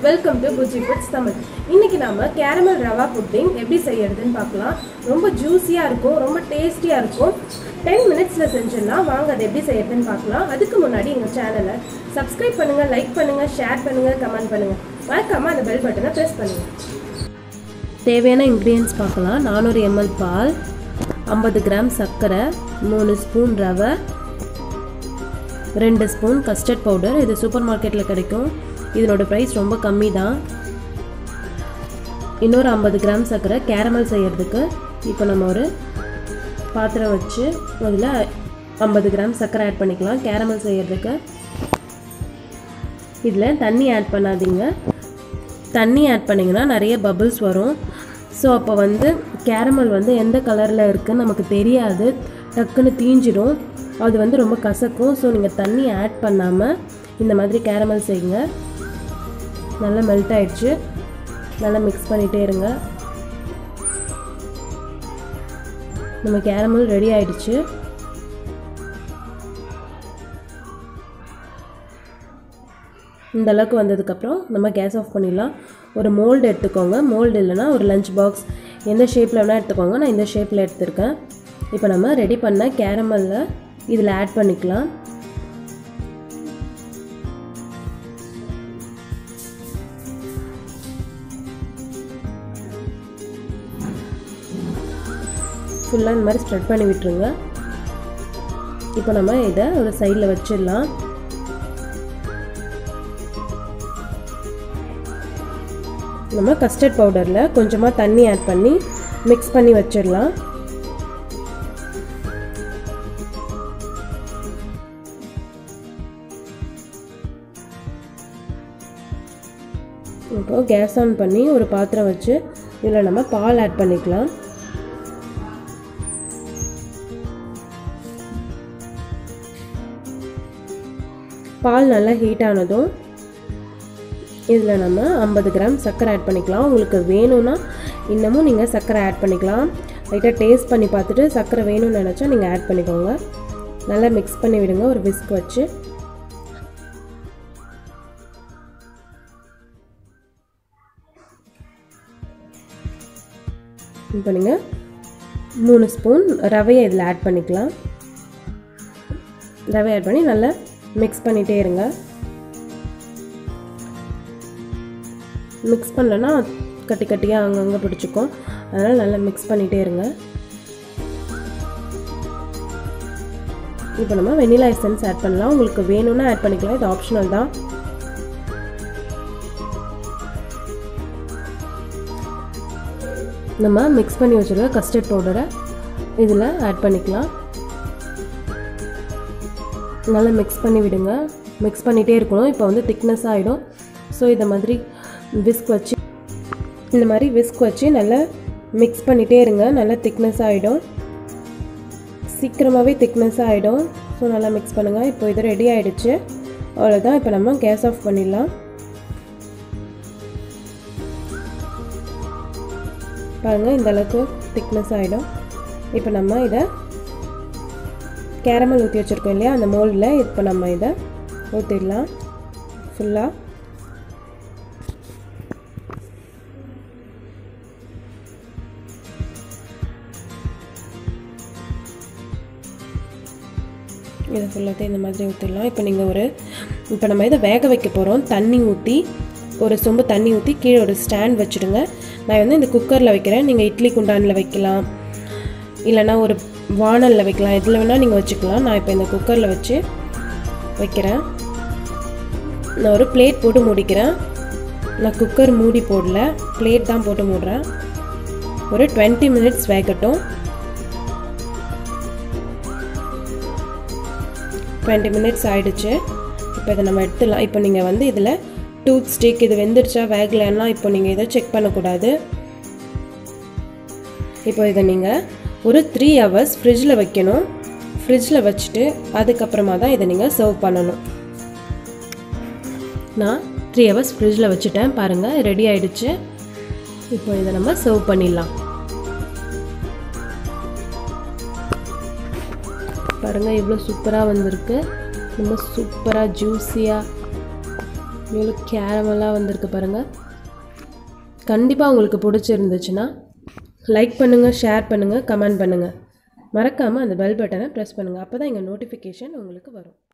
welcome to Puji foods Tamil இன்னைக்கு நாம caramel rava pudding எப்படி செய்யறதுன்னு பார்க்கலாம் ரொம்ப ஜூஸியாக இருக்கும் ரொம்ப டேஸ்டியாக இருக்கும் டென் மினிட்ஸில் செஞ்சிடலாம் வாங்க அதை எப்படி செய்யறதுன்னு பார்க்கலாம் அதுக்கு முன்னாடி எங்கள் சேனலை சப்ஸ்கிரைப் பண்ணுங்கள் லைக் பண்ணுங்கள் ஷேர் பண்ணுங்கள் கமெண்ட் பண்ணுங்கள் மறக்காமல் அந்த பெல் பட்டனை ப்ரெஸ் பண்ணுங்கள் தேவையான இன்க்ரீடியன்ஸ் பார்க்கலாம் நானூறு எம்எல் பால் ஐம்பது கிராம் சர்க்கரை மூணு ஸ்பூன் ரவை ரெண்டு ஸ்பூன் கஸ்டர்ட் பவுடர் இது சூப்பர் மார்க்கெட்டில் கிடைக்கும் இதனோட ப்ரைஸ் ரொம்ப கம்மி தான் இன்னொரு ஐம்பது கிராம் சர்க்கரை கேரமல் செய்யறதுக்கு இப்போ நம்ம ஒரு பாத்திரம் வச்சு அதில் ஐம்பது கிராம் சர்க்கரை ஆட் பண்ணிக்கலாம் கேரமல் செய்யறதுக்கு இதில் தண்ணி ஆட் பண்ணாதீங்க தண்ணி ஆட் பண்ணிங்கன்னா நிறைய பபிள்ஸ் வரும் ஸோ அப்போ வந்து கேரமல் வந்து எந்த கலரில் இருக்குன்னு நமக்கு தெரியாது டக்குன்னு தீஞ்சிடும் அது வந்து ரொம்ப கசக்கும் ஸோ நீங்கள் தண்ணி ஆட் பண்ணாமல் இந்த மாதிரி கேரமல் செய்யுங்க நல்லா மெல்ட் ஆயிடுச்சு நல்லா மிக்ஸ் பண்ணிகிட்டே இருங்க நம்ம கேரமல் ரெடி ஆயிடுச்சு இந்த அளவுக்கு வந்ததுக்கப்புறம் நம்ம கேஸ் ஆஃப் பண்ணிடலாம் ஒரு மோல்டு எடுத்துக்கோங்க மோல்டு இல்லைன்னா ஒரு லஞ்ச் பாக்ஸ் எந்த ஷேப்பில் வேணால் எடுத்துக்கோங்க நான் இந்த ஷேப்பில் எடுத்திருக்கேன் இப்போ நம்ம ரெடி பண்ண கேரமலில் இதில் ஆட் பண்ணிக்கலாம் ஃபுல்லாக இந்த மாதிரி ஸ்ப்ரெட் பண்ணி விட்டுருங்க இப்போ நம்ம இதை ஒரு சைடில் வச்சிடலாம் நம்ம கஸ்டர்ட் பவுடரில் கொஞ்சமாக தண்ணி ஆட் பண்ணி மிக்ஸ் பண்ணி வச்சிடலாம் இப்போ கேஸ் ஆன் பண்ணி ஒரு பாத்திரம் வச்சு இதில் நம்ம பால் ஆட் பண்ணிக்கலாம் பால் நல்லா ஹீட் ஆனதும் இதில் நம்ம ஐம்பது கிராம் சர்க்கரை ஆட் பண்ணிக்கலாம் உங்களுக்கு வேணும்னா இன்னமும் நீங்கள் சர்க்கரை ஆட் பண்ணிக்கலாம் லைட்டாக டேஸ்ட் பண்ணி பார்த்துட்டு சர்க்கரை வேணும்னு நினச்சா நீங்கள் ஆட் பண்ணிக்கோங்க நல்லா மிக்ஸ் பண்ணி விடுங்க ஒரு விஸ்க் வச்சு இப்போ நீங்கள் மூணு ஸ்பூன் ரவையை இதில் ஆட் பண்ணிக்கலாம் ரவை ஆட் பண்ணி நல்லா மிக்ஸ் பண்ணிகிட்டே இருங்க மிக்ஸ் பண்ணலன்னா கட்டி கட்டியாக அங்கங்கே பிடிச்சிக்கும் அதனால் நல்லா மிக்ஸ் பண்ணிகிட்டே இருங்க இப்போ நம்ம வெனிலா எசன்ஸ் ஆட் பண்ணலாம் உங்களுக்கு வேணும்னா ஆட் பண்ணிக்கலாம் இது ஆப்ஷனல் தான் நம்ம மிக்ஸ் பண்ணி வச்சுருக்க கஸ்டர்ட் பவுடரை இதில் ஆட் பண்ணிக்கலாம் நல்லா மிக்ஸ் பண்ணி விடுங்க மிக்ஸ் பண்ணிகிட்டே இருக்கணும் இப்போ வந்து திக்னஸ் ஆகிடும் ஸோ இதை மாதிரி விஸ்க் வச்சு இந்த மாதிரி விஸ்க் வச்சு நல்லா மிக்ஸ் பண்ணிகிட்டே இருங்க நல்லா திக்னஸ் ஆகிடும் சீக்கிரமாகவே திக்னஸ் ஆகிடும் ஸோ நல்லா மிக்ஸ் பண்ணுங்கள் இப்போ இது ரெடி ஆகிடுச்சு அவ்வளோதான் இப்போ நம்ம கேஸ் ஆஃப் பண்ணிடலாம் பாருங்கள் இந்த அளவுக்கு திக்னஸ் ஆகிடும் இப்போ நம்ம இதை கேரமல் ஊற்றி வச்சுருக்கோம் இல்லையா அந்த மோல்டில் இப்போ நம்ம இதை ஊற்றிடலாம் ஃபுல்லாக இதை ஃபுல்லாத்தையும் இந்த மாதிரி ஊற்றிடலாம் இப்போ நீங்கள் ஒரு இப்போ நம்ம இதை வேக வைக்க போகிறோம் தண்ணி ஊற்றி ஒரு சொம்பு தண்ணி ஊற்றி கீழே ஒரு ஸ்டாண்ட் வச்சுடுங்க நான் வந்து இந்த குக்கரில் வைக்கிறேன் நீங்கள் இட்லி குண்டானில் வைக்கலாம் இல்லைனா ஒரு வானலில் வைக்கலாம் எதில் வேணால் நீங்கள் வச்சுக்கலாம் நான் இப்போ இந்த குக்கரில் வச்சு வைக்கிறேன் நான் ஒரு பிளேட் போட்டு மூடிக்கிறேன் நான் குக்கர் மூடி போடல பிளேட் தான் போட்டு மூடுறேன் ஒரு டுவெண்ட்டி மினிட்ஸ் வேகட்டும் டுவெண்ட்டி மினிட்ஸ் ஆகிடுச்சு இப்போ இதை நம்ம எடுத்துடலாம் இப்போ நீங்கள் வந்து இதில் டூத் ஸ்டிக் இது வெந்துருச்சா வேகலைன்னா இப்போ நீங்கள் இதை செக் பண்ணக்கூடாது இப்போ இதை நீங்கள் ஒரு த்ரீ ஹவர்ஸ் ஃப்ரிட்ஜில் வைக்கணும் ஃப்ரிட்ஜில் வச்சுட்டு அதுக்கப்புறமா தான் இதை நீங்கள் சர்வ் பண்ணணும் நான் த்ரீ ஹவர்ஸ் ஃப்ரிட்ஜில் வச்சுட்டேன் பாருங்கள் ரெடி ஆயிடுச்சு இப்போ இதை நம்ம சர்வ் பண்ணிடலாம் பாருங்கள் எவ்வளோ சூப்பராக வந்திருக்கு ரொம்ப சூப்பராக ஜூஸியாக எவ்வளோ கேரமெல்லாம் வந்திருக்கு பாருங்கள் கண்டிப்பாக உங்களுக்கு பிடிச்சிருந்துச்சுன்னா லைக் பண்ணுங்கள் ஷேர் பண்ணுங்கள் கமெண்ட் பண்ணுங்கள் மறக்காமல் அந்த பெல் பட்டனை ப்ரெஸ் பண்ணுங்கள் அப்போ தான் எங்கள் நோட்டிஃபிகேஷன் உங்களுக்கு வரும்